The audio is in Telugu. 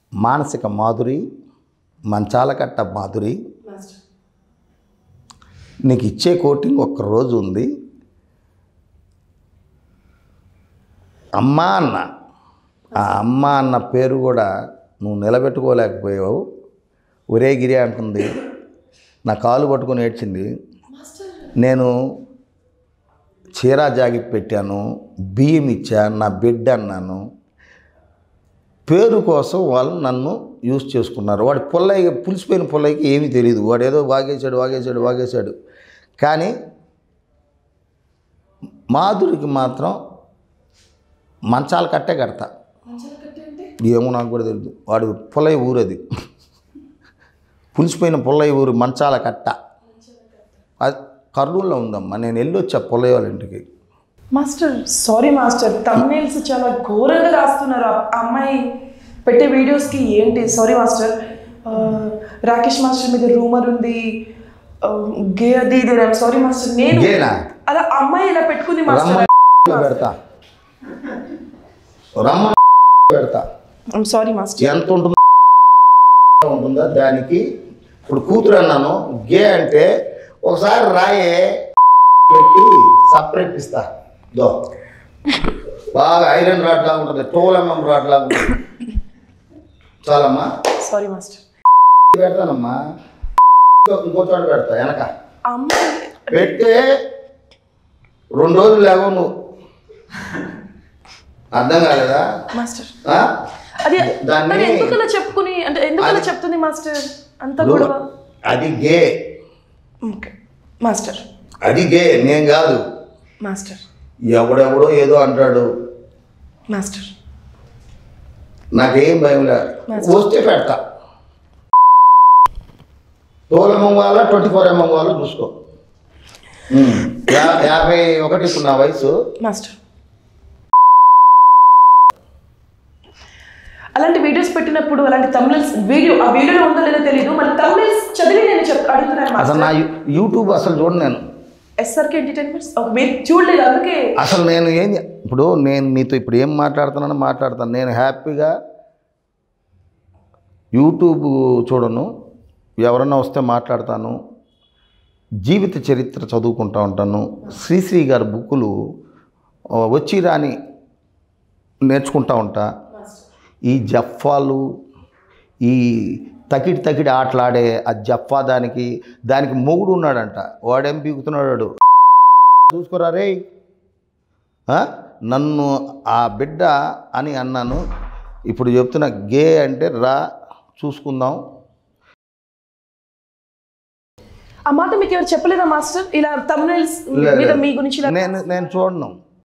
మానసిక మాధురి మంచాల కట్ట మాధురి మాస్టర్ నీకు ఇచ్చే కోటింగ్ ఒక్క రోజు ఉంది అమ్మా అన్న ఆ అమ్మ అన్న పేరు కూడా నువ్వు నిలబెట్టుకోలేకపోయావు ఒరే గిరి అంటుంది నా కాలు పట్టుకొని ఏడ్చింది మాస్టర్ నేను చీరా జాకెట్ పెట్టాను బియ్యం ఇచ్చా నా బిడ్డ అన్నాను పేరు కోసం వాళ్ళు నన్ను యూజ్ చేసుకున్నారు వాడు పుల్లయ్య పులిసిపోయిన పుల్లయ్యకి ఏమీ తెలియదు వాడు ఏదో వాగేశాడు వాగేశాడు వాగేశాడు కానీ మాధురికి మాత్రం మంచాలు కట్టే కడతా మంచాల కట్టే అంటే ఏమో నాకు కూడా తెలియదు వాడు పుల్లయ్య ఊరు అది పులిసిపోయిన పుల్లయ్య ఊరు మంచాల కట్ట అది కర్నూలులో ఉందమ్మా నేను వెళ్ళొచ్చా పుల్లయ్య వాళ్ళ ఇంటికి మాస్టర్ సారీ మాస్టర్ తమ్నేల్స్ చాలా ఘోరంగా రాస్తున్నారు ఆ అమ్మాయి పెట్టే వీడియోస్కి ఏంటి సారీ మాస్టర్ ఆ, రాకేష్ మాస్టర్ మీద రూమర్ ఉంది ఆ, గే అది ఇది సారీ మాస్టర్ నేను గేనా అలా ఆ అమ్మాయి ఇలా పెట్టుకుంది రమ్మ మాస్టర్ పెడతా రమ్మ పెడతా సారీ మాస్టర్ ఎంత ఉంటుందో ఉంటుందా దానికి ఇప్పుడు కూతురు అన్నాను గే అంటే ఒకసారి రాయే పెట్టి సపరేట్ ఇస్తా దో బాగా ఐరన్ రాడ్ లాగా ఉంటుంది టోలమ్మం రాడ్ లాగా ఉంటుంది చాలమ్మా సారీ మాస్టర్ పెడతానమ్మా ఇంకో చోట పెడతా వెనక ఆ అమ్మాయి పెడితే రెండు రోజులు లేవో నువ్వు అర్థం కాలేదా మాస్టర్ ఆ? అది దాన్ని- తను ఎందుకు అలా చెప్పుకుని అంటే ఎందుకు అలా చెప్తుంది మాస్టర్ అంత గొడవ అది గే ఓకే మాస్టర్ అది గే నేను కాదు మాస్టర్ ఎవడెవడో ఏదో అంటాడు మాస్టర్ నాకేం భయం లేదు వస్తే పెడతా ట్వెల్వ్ ఎంఎం వాళ్ళ ట్వంటీ ఫోర్ ఎంఎం వాళ్ళు చూసుకో ఉమ్. యా- యాభై ఒకటి ఇప్పుడు నా వయసు మాస్టర్ అలాంటి వీడియోస్ పెట్టినప్పుడు అలాంటి తమిళస్ వీడియో ఆ వీడియోలో ఉందో లేదో తెలియదు మళ్ళీ తమిళస్ చదివి నేను చెప్ అడుగుతున్నాను అసలు మాస్టర్ నా యూ- యూట్యూబ్ అసలు చూడండి నేను ఎస్ఆర్కే ఎంటర్టైన్మెంట్స్ మీరు చూడలేదు అందుకే అసలు నేను ఏం చే- ఇప్పుడు నేను మీతో ఇప్పుడు ఏం మాట్లాడుతున్నానో మాట్లాడతాను నేను హ్యాపీగా యూట్యూబ్ చూడను ఎవరన్నా వస్తే మాట్లాడతాను జీవిత చరిత్ర చదువుకుంటూ ఉంటాను శ్రీశ్రీ గారి బుక్కులు ఆ, వచ్చి రాని నేర్చుకుంటా ఉంటా ఈ జఫాలు ఈ తకిడి తకిడి ఆటలాడే ఆ జఫా దానికి దానికి మొగుడు ఉన్నాడంట వాడేం పీకుతున్నాడు చూసుకోరా రే ఆ? నన్ను ఆ బిడ్డ అని అన్నాను ఇప్పుడు చెప్తున్నా గే అంటే రా చూసుకుందాం ఆ మాట మీకు ఎవరు చెప్పలేదా మాస్టర్ ఇలా తమిళస్ మీద మీ గురించి ఇలా నేను నేను చూడను